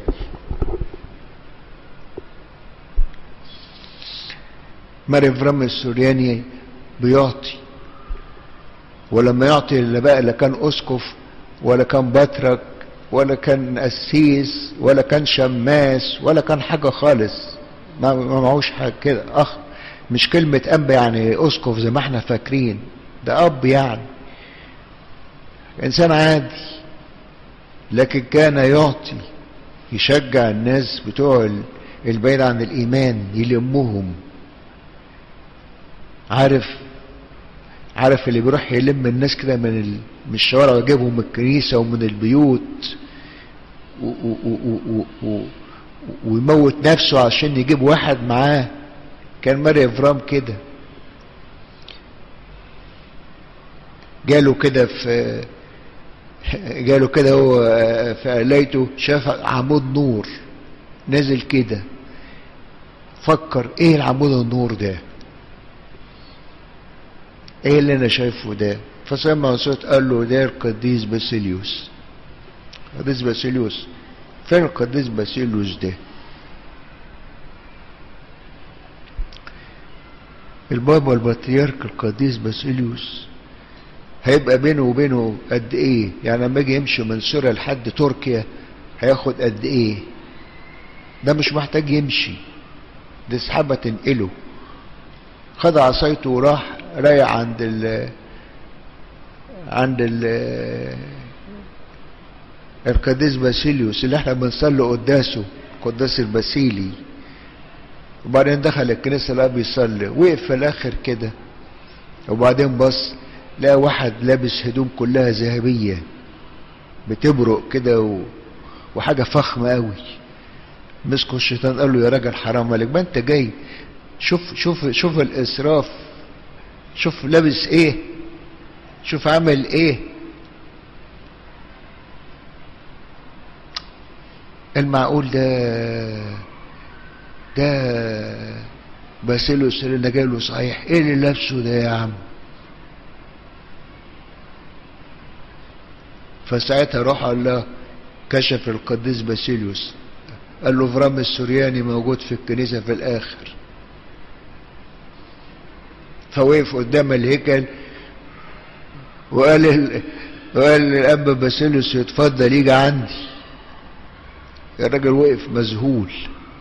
ماري إفرام السورياني بيعطي ولما يعطي اللي بقى لا كان أسقف ولا كان بطرك ولا كان قسيس ولا كان شماس ولا كان حاجة خالص ما معهوش حاجة كده أخ مش كلمة أب يعني أسقف زي ما احنا فاكرين ده أب يعني إنسان عادي لكن كان يعطي يشجع الناس بتوع البعيد عن الإيمان يلمهم عارف عارف اللي بيروح يلم الناس كده من ال... من الشوارع ويجيبهم من الكنيسة ومن البيوت و... و... و... و... ويموت نفسه عشان يجيب واحد معاه كان ماري افرام كده جاله كده في جاله كده هو في قلايته شاف عمود نور نزل كده فكر ايه العمود النور ده ايه اللي انا شايفه ده فسمع صوت قال له ده القديس باسيليوس القديس باسيليوس فين القديس باسيليوس ده البابا البطريرك القديس باسيليوس هيبقى بينه وبينه قد ايه يعني لما يجي يمشي من سوريا لحد تركيا هياخد قد ايه ده مش محتاج يمشي دي سحابة تنقله خد عصايته وراح رايح عند ال عند ال القديس باسيليوس اللي احنا بنصلي قداسه قداس الباسيلي وبعدين دخل الكنيسة لقى بيصلي وقف في الآخر كده وبعدين بص لقى واحد لابس هدوم كلها ذهبية بتبرق كده و... وحاجة فخمة قوي مسكوا الشيطان قال له يا راجل حرام عليك ما انت جاي شوف شوف شوف الاسراف شوف لابس ايه شوف عمل ايه المعقول ده ده باسيلوس اللي جاله صحيح ايه اللي لابسه ده يا عم فساعتها روح الله كشف القديس باسيليوس قال له فرام السورياني موجود في الكنيسة في الآخر فوقف قدام الهيكل وقال ال... وقال للأب باسيليوس يتفضل يجي عندي الراجل وقف مذهول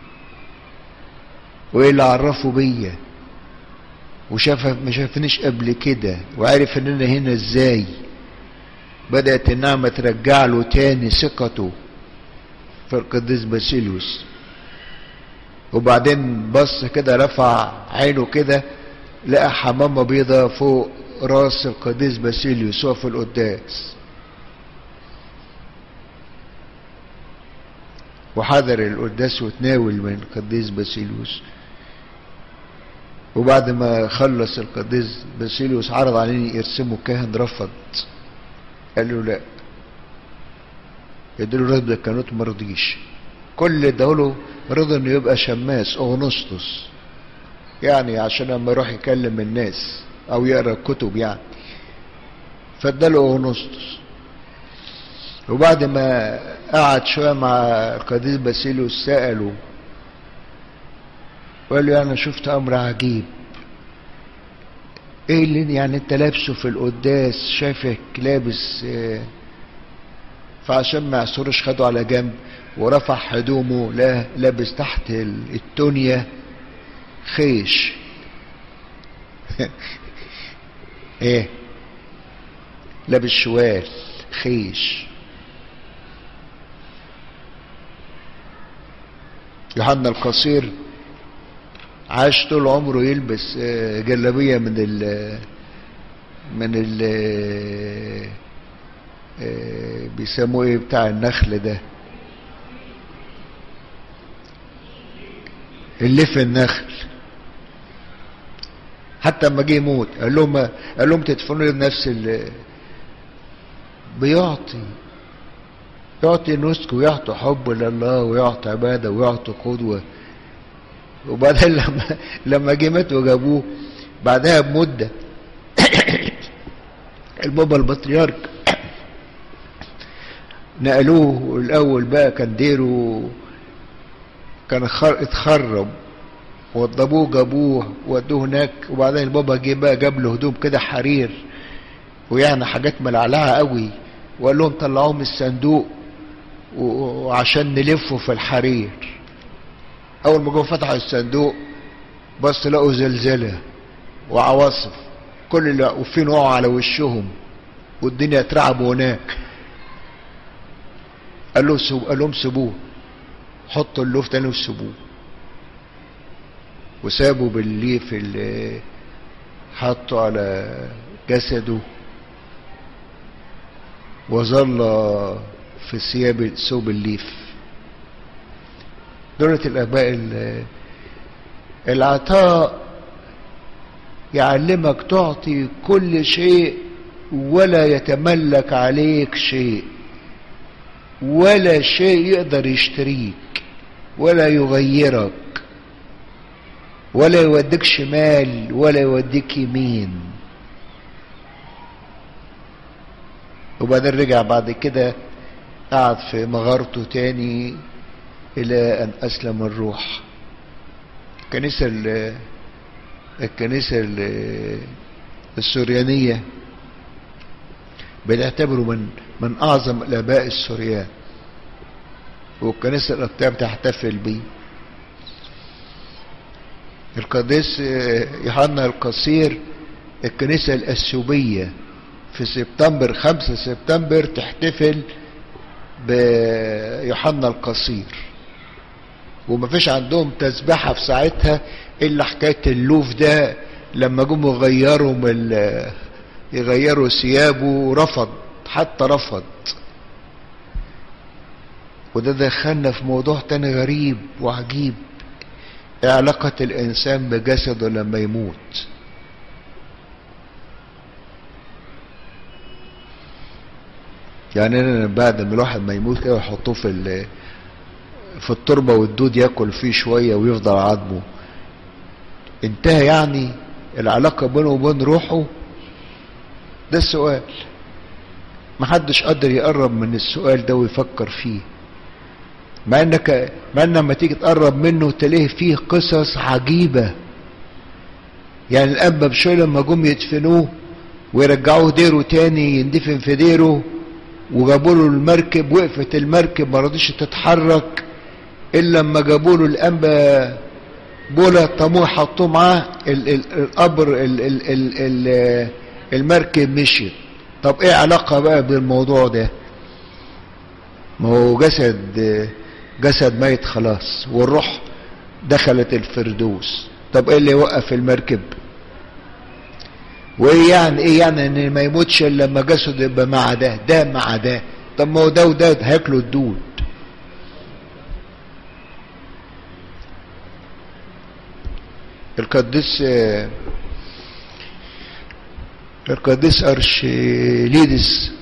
وايه اللي عرفه بيا وشاف ما شافنيش قبل كده وعارف ان انا هنا ازاي بدأت النعمة ترجع له تاني ثقته في القديس باسيليوس وبعدين بص كده رفع عينه كده لقى حمامة بيضة فوق راس القديس باسيليوس هو في القداس وحضر القداس وتناول من القديس باسيليوس وبعد ما خلص القديس باسيليوس عرض عليه يرسمه كاهن رفض قال له لا يديله رتبة الكانوت ما رضيش كل ده له رضى انه يبقى شماس اغنسطس يعني عشان لما يروح يكلم الناس او يقرا كتب يعني فاداله اغنسطس وبعد ما قعد شويه مع القديس باسيليوس ساله وقال له انا شفت امر عجيب ايه اللي يعني انت لابسه في القداس شايفك لابس اه فعشان ما يعصرش خده على جنب ورفع هدومه لا لابس تحت التونية خيش ايه لابس شوال خيش يوحنا القصير عاش طول عمره يلبس جلابيه من ال من ال بيسموه ايه بتاع النخل ده اللف النخل حتى لما جه يموت قال لهم قال لهم تدفنوا بنفس ال بيعطي يعطي نسك ويعطي حب لله ويعطي عباده ويعطي قدوه وبعدين لما لما جه مات وجابوه بعدها بمده البابا البطريرك نقلوه الاول بقى كان ديره كان اتخرب وضبوه جابوه ودوه هناك وبعدين البابا جه بقى جاب له هدوم كده حرير ويعني حاجات ملعلعه قوي وقال لهم طلعوه من الصندوق وعشان نلفه في الحرير اول ما جم فتحوا الصندوق بص لقوا زلزله وعواصف كل اللي واقفين وقعوا على وشهم والدنيا اترعبوا هناك قال له سب... قال لهم سيبوه حطوا اللوف تاني وسيبوه وسابوا بالليف اللي حطوا على جسده وظل في ثياب ثوب الليف دولة الآباء العطاء يعلمك تعطي كل شيء ولا يتملك عليك شيء ولا شيء يقدر يشتريك ولا يغيرك ولا يوديك شمال ولا يوديك يمين وبعدين رجع بعد كده قعد في مغارته تاني الى ان اسلم الروح الكنيسة الكنيسة السوريانية بنعتبره من من اعظم الاباء السوريان والكنيسة القبطية بتحتفل بيه القديس يوحنا القصير الكنيسة الأثيوبية في سبتمبر خمسة سبتمبر تحتفل بيوحنا القصير ومفيش عندهم تسبحة في ساعتها إلا حكاية اللوف ده لما جم يغيروا من يغيروا ثيابه رفض حتى رفض وده دخلنا في موضوع تاني غريب وعجيب علاقة الإنسان بجسده لما يموت يعني أنا بعد ما الواحد ما يموت كده يحطوه في في التربة والدود ياكل فيه شوية ويفضل عظمه انتهى يعني العلاقة بينه وبين روحه ده السؤال محدش قدر يقرب من السؤال ده ويفكر فيه مع انك مع ان لما تيجي تقرب منه تلاقيه فيه قصص عجيبة يعني الأب بشوية لما جم يدفنوه ويرجعوه ديره تاني يندفن في ديره وجابوا له المركب وقفت المركب ما رضيش تتحرك الا لما جابوا له الانبا بولا طموح حطوه معاه القبر المركب مشيت طب ايه علاقة بقى بالموضوع ده ما هو جسد جسد ميت خلاص والروح دخلت الفردوس طب ايه اللي يوقف المركب وايه يعني ايه يعني ان ما يموتش الا لما جسده يبقى مع ده ده مع ده طب ما هو ده وده هياكلوا الدود القديس القديس ارشليدس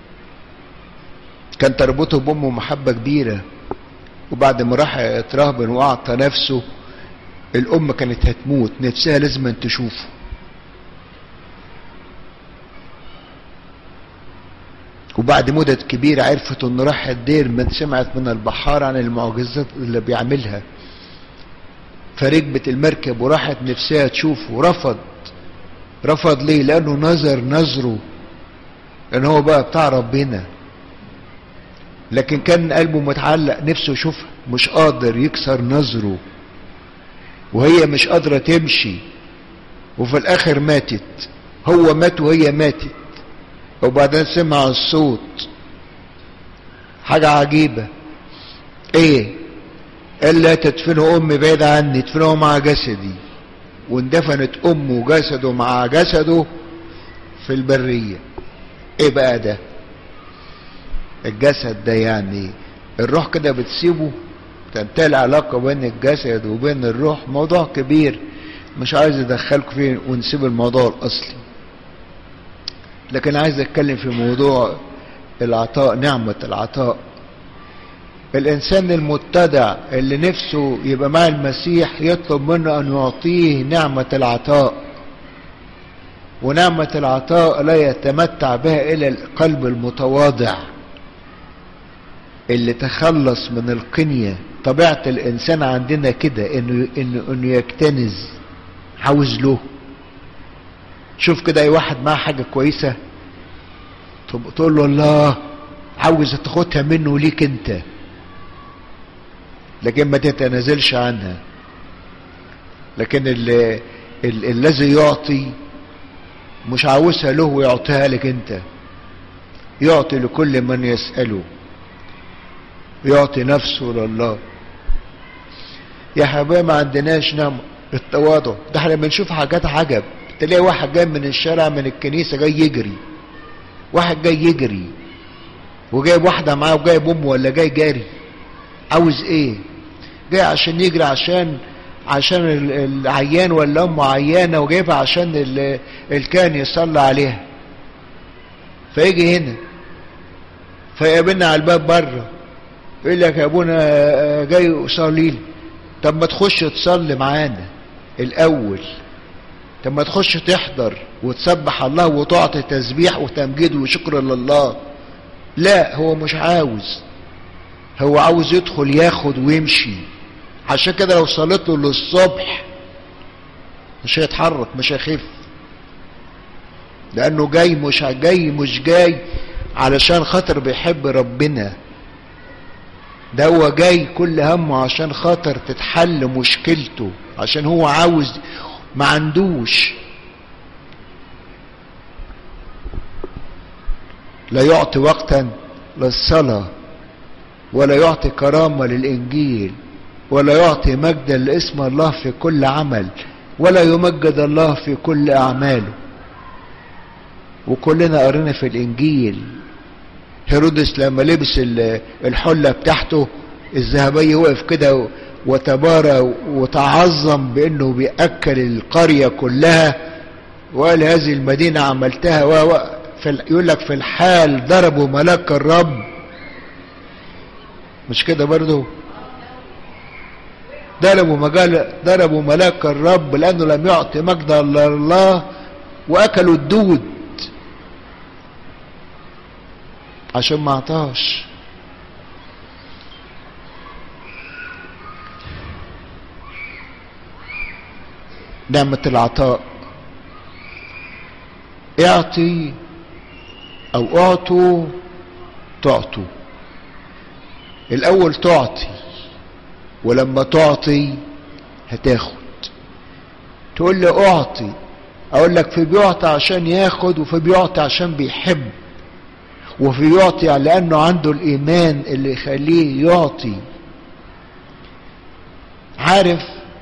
كان تربطه بامه محبه كبيره وبعد ما راح اترهبن واعطى نفسه الام كانت هتموت نفسها لازم تشوفه وبعد مدة كبيرة عرفت انه راح الدير من سمعت من البحار عن المعجزات اللي بيعملها فركبت المركب وراحت نفسها تشوفه رفض رفض ليه لانه نظر نظره ان هو بقى بتاع ربنا لكن كان قلبه متعلق نفسه يشوفها مش قادر يكسر نظره وهي مش قادرة تمشي وفي الاخر ماتت هو مات وهي ماتت وبعدين سمع الصوت حاجة عجيبة ايه الا تدفنه امي بعيد عني تدفنه مع جسدي واندفنت امه وجسده مع جسده في البرية ايه بقى ده الجسد ده يعني الروح كده بتسيبه تنتهي العلاقة بين الجسد وبين الروح موضوع كبير مش عايز ادخلكم فيه ونسيب الموضوع الاصلي لكن عايز اتكلم في موضوع العطاء نعمة العطاء الانسان المتدع اللي نفسه يبقى مع المسيح يطلب منه ان يعطيه نعمة العطاء ونعمة العطاء لا يتمتع بها الا القلب المتواضع اللي تخلص من القنية طبيعة الانسان عندنا كده انه انه انه يكتنز عاوز له شوف كده اي واحد معاه حاجة كويسة تقول له الله عاوز تاخدها منه ليك انت لكن ما تتنازلش عنها لكن ال- ال- الذي يعطي مش عاوزها له ويعطيها لك انت يعطي لكل من يسأله يعطي نفسه لله يا حبايبي ما عندناش نعمة التواضع ده احنا بنشوف حاجات عجب تلاقي واحد جاي من الشارع من الكنيسة جاي يجري واحد جاي يجري وجايب واحدة معاه وجايب امه ولا جاي جاري عاوز ايه جاي عشان يجري عشان عشان ال- العيان ولا امه عيانة وجايبها عشان ال- الكان يصلي عليها فيجي هنا فيقابلنا على الباب بره يقول لك يا ابونا جاي اصلي لي طب ما تخش تصلي معانا الاول طب ما تخش تحضر وتسبح الله وتعطي تسبيح وتمجيد وشكر لله لا هو مش عاوز هو عاوز يدخل ياخد ويمشي عشان كده لو صليت له للصبح مش هيتحرك مش هيخف لانه جاي مش جاي مش جاي علشان خاطر بيحب ربنا ده هو جاي كل همه عشان خاطر تتحل مشكلته عشان هو عاوز ما عندوش لا يعطي وقتا للصلاة ولا يعطي كرامة للإنجيل ولا يعطي مجدا لاسم الله في كل عمل ولا يمجد الله في كل أعماله وكلنا قرينا في الإنجيل هيرودس لما لبس ال- الحلة بتاعته الذهبية وقف كده وتبارى وتعظم بأنه بيأكل القرية كلها وقال هذه المدينة عملتها و و- في ال- يقول لك في الحال ضربوا ملاك الرب مش كده برضو ضربوا مجال ضربوا ملاك الرب لأنه لم يعطي مجدا لله وأكلوا الدود عشان ما اعطاش نعمة العطاء اعطي او اعطوا تعطوا الاول تعطي ولما تعطي هتاخد تقول لي اعطي اقول لك في بيعطي عشان ياخد وفي بيعطي عشان بيحب وفي يعطي لانه عنده الايمان اللي يخليه يعطي عارف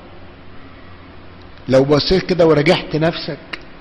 لو بصيت كده ورجعت نفسك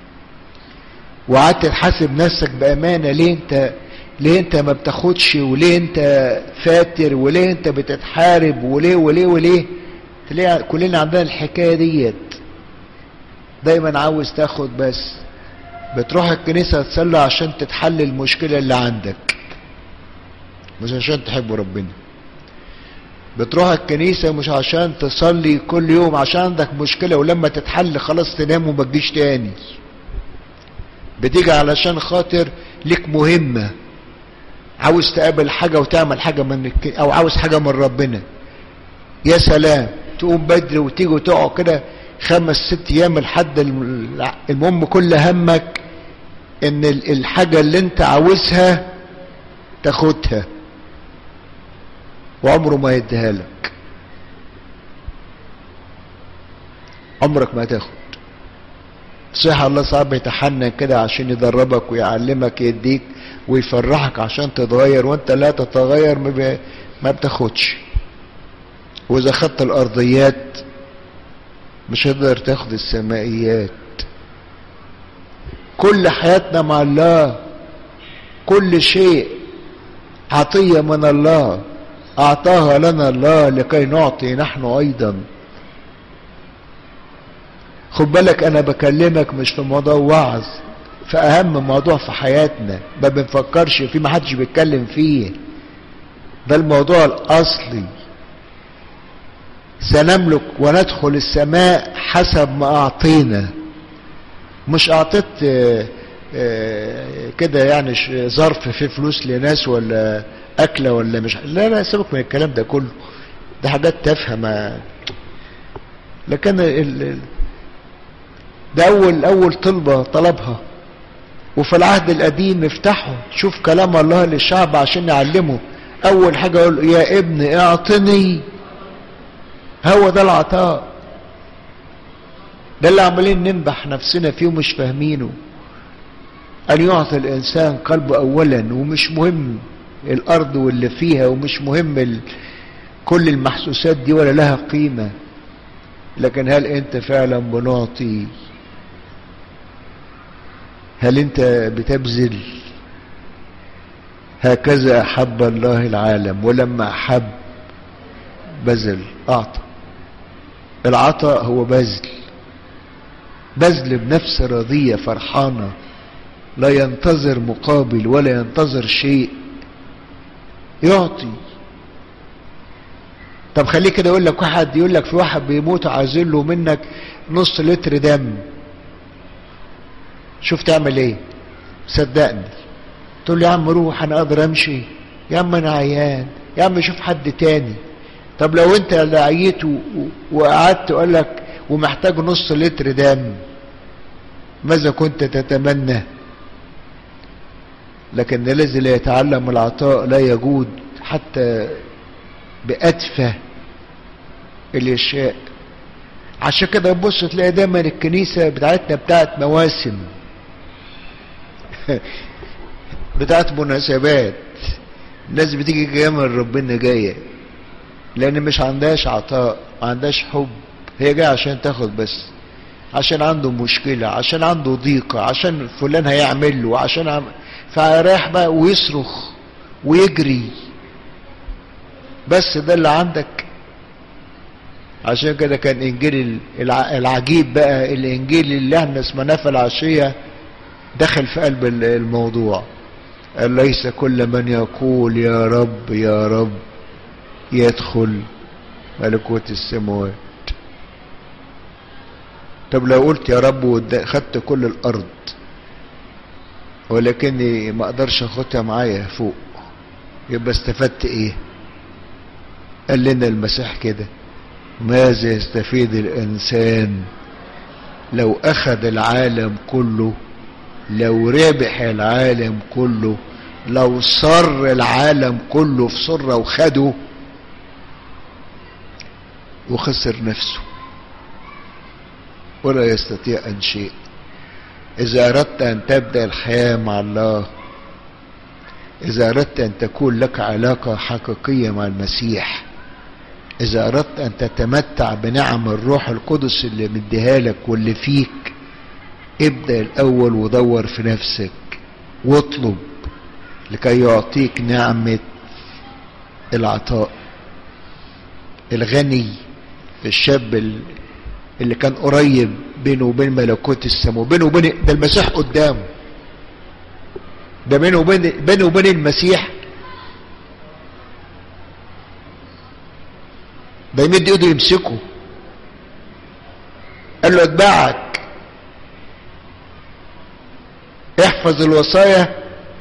وقعدت تحاسب نفسك بامانه ليه انت ليه انت ما بتاخدش وليه انت فاتر وليه انت بتتحارب وليه وليه وليه تلاقي كلنا عندنا الحكايه ديت دايما عاوز تاخد بس بتروح الكنيسه تصلي عشان تتحل المشكله اللي عندك مش عشان تحب ربنا بتروح الكنيسه مش عشان تصلي كل يوم عشان عندك مشكله ولما تتحل خلاص تنام وما تجيش تاني بتيجي علشان خاطر ليك مهمه عاوز تقابل حاجه وتعمل حاجه من الك... او عاوز حاجه من ربنا يا سلام تقوم بدري وتيجي وتقعد كده خمس ست ايام لحد المهم كل همك ان الحاجه اللي انت عاوزها تاخدها وعمره ما يديها لك عمرك ما تاخد صح الله صعب بيتحنن كده عشان يدربك ويعلمك يديك ويفرحك عشان تتغير وانت لا تتغير ما بتاخدش واذا خدت الارضيات مش هتقدر تاخد السمائيات كل حياتنا مع الله كل شيء عطية من الله أعطاها لنا الله لكي نعطي نحن أيضا خد بالك أنا بكلمك مش في موضوع وعظ في أهم موضوع في حياتنا ما بنفكرش فيه ما حدش بيتكلم فيه ده الموضوع الأصلي سنملك وندخل السماء حسب ما أعطينا مش أعطيت كده يعني ظرف فيه فلوس لناس ولا أكلة ولا مش لا لا سيبك من الكلام ده كله ده حاجات تافهة ما لكن ال... ده أول أول طلبة طلبها وفي العهد القديم افتحوا شوف كلام الله للشعب عشان يعلمه أول حاجة يقول يا ابن اعطني هو ده العطاء ده اللي عمالين ننبح نفسنا فيه ومش فاهمينه أن يعطي الإنسان قلبه أولا ومش مهم الأرض واللي فيها ومش مهم ال... كل المحسوسات دي ولا لها قيمة لكن هل أنت فعلا بنعطي هل أنت بتبذل هكذا أحب الله العالم ولما أحب بذل أعطى العطاء هو بذل بذل بنفس راضية فرحانة لا ينتظر مقابل ولا ينتظر شيء يعطي طب خليه كده يقول لك واحد يقول لك في واحد بيموت عايزين له منك نص لتر دم شوف تعمل ايه صدقني تقول له يا عم روح انا اقدر امشي يا عم انا عيان يا عم شوف حد تاني طب لو انت اللي عييت وقعدت وقال لك ومحتاج نص لتر دم ماذا كنت تتمنى لكن الذي لا يتعلم العطاء لا يجود حتى بأتفه الاشياء عشان كده تبص تلاقي دايما الكنيسة بتاعتنا بتاعت مواسم بتاعت مناسبات الناس بتيجي جايه من ربنا جايه لان مش عندهاش عطاء ما عندهاش حب هي جايه عشان تاخد بس عشان عنده مشكله عشان عنده ضيقه عشان فلان هيعمل له عشان عم... فرايح بقى ويصرخ ويجري بس ده اللي عندك عشان كده كان انجيل العجيب بقى الانجيل اللي احنا اسمناه في العشيه دخل في قلب الموضوع قال ليس كل من يقول يا رب يا رب يدخل ملكوت السماوات طب لو قلت يا رب خدت كل الارض ولكني ما اقدرش اخدها معايا فوق يبقى استفدت ايه قال لنا المسيح كده ماذا يستفيد الانسان لو اخذ العالم كله لو ربح العالم كله لو صر العالم كله في سرة وخده وخسر نفسه ولا يستطيع أن شيء إذا أردت أن تبدأ الحياة مع الله إذا أردت أن تكون لك علاقة حقيقية مع المسيح إذا أردت أن تتمتع بنعم الروح القدس اللي مديها لك واللي فيك ابدأ الأول ودور في نفسك واطلب لكي يعطيك نعمة العطاء الغني الشاب اللي كان قريب بينه وبين ملكوت السماء بينه وبين ده المسيح قدامه ده بينه وبين بينه وبين المسيح ده يمد ايده يمسكه قال له اتبعك احفظ الوصايا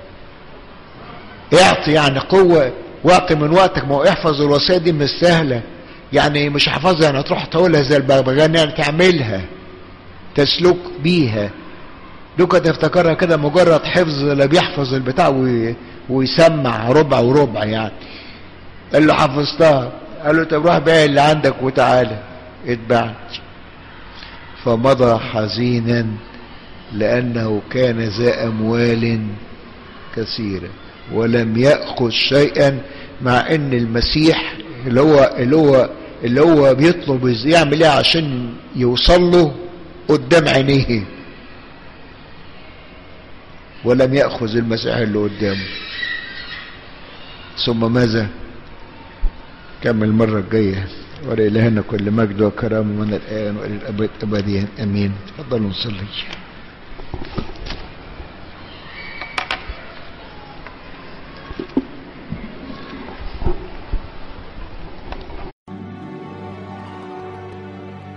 اعطي يعني قوة واعطي من وقتك ما هو احفظ الوصايا دي مش سهلة يعني مش حفظها يعني تروح تقولها زي البغبغان يعني تعملها تسلك بيها دوكا تفتكرها كده مجرد حفظ لا بيحفظ البتاع وي... ويسمع ربع وربع يعني قال له حفظتها قال له طب روح بيع اللي عندك وتعالى اتبعني فمضى حزينا لأنه كان ذا أموال كثيرة ولم يأخذ شيئا مع ان المسيح اللي هو اللي هو اللي هو بيطلب يعمل ايه عشان يوصل له قدام عينيه ولم يأخذ المسيح اللي قدامه ثم ماذا كمل المرة الجاية ولإلهنا كل مجد وكرم من الآن وإلى الأبد أبديا أمين تفضلوا نصلي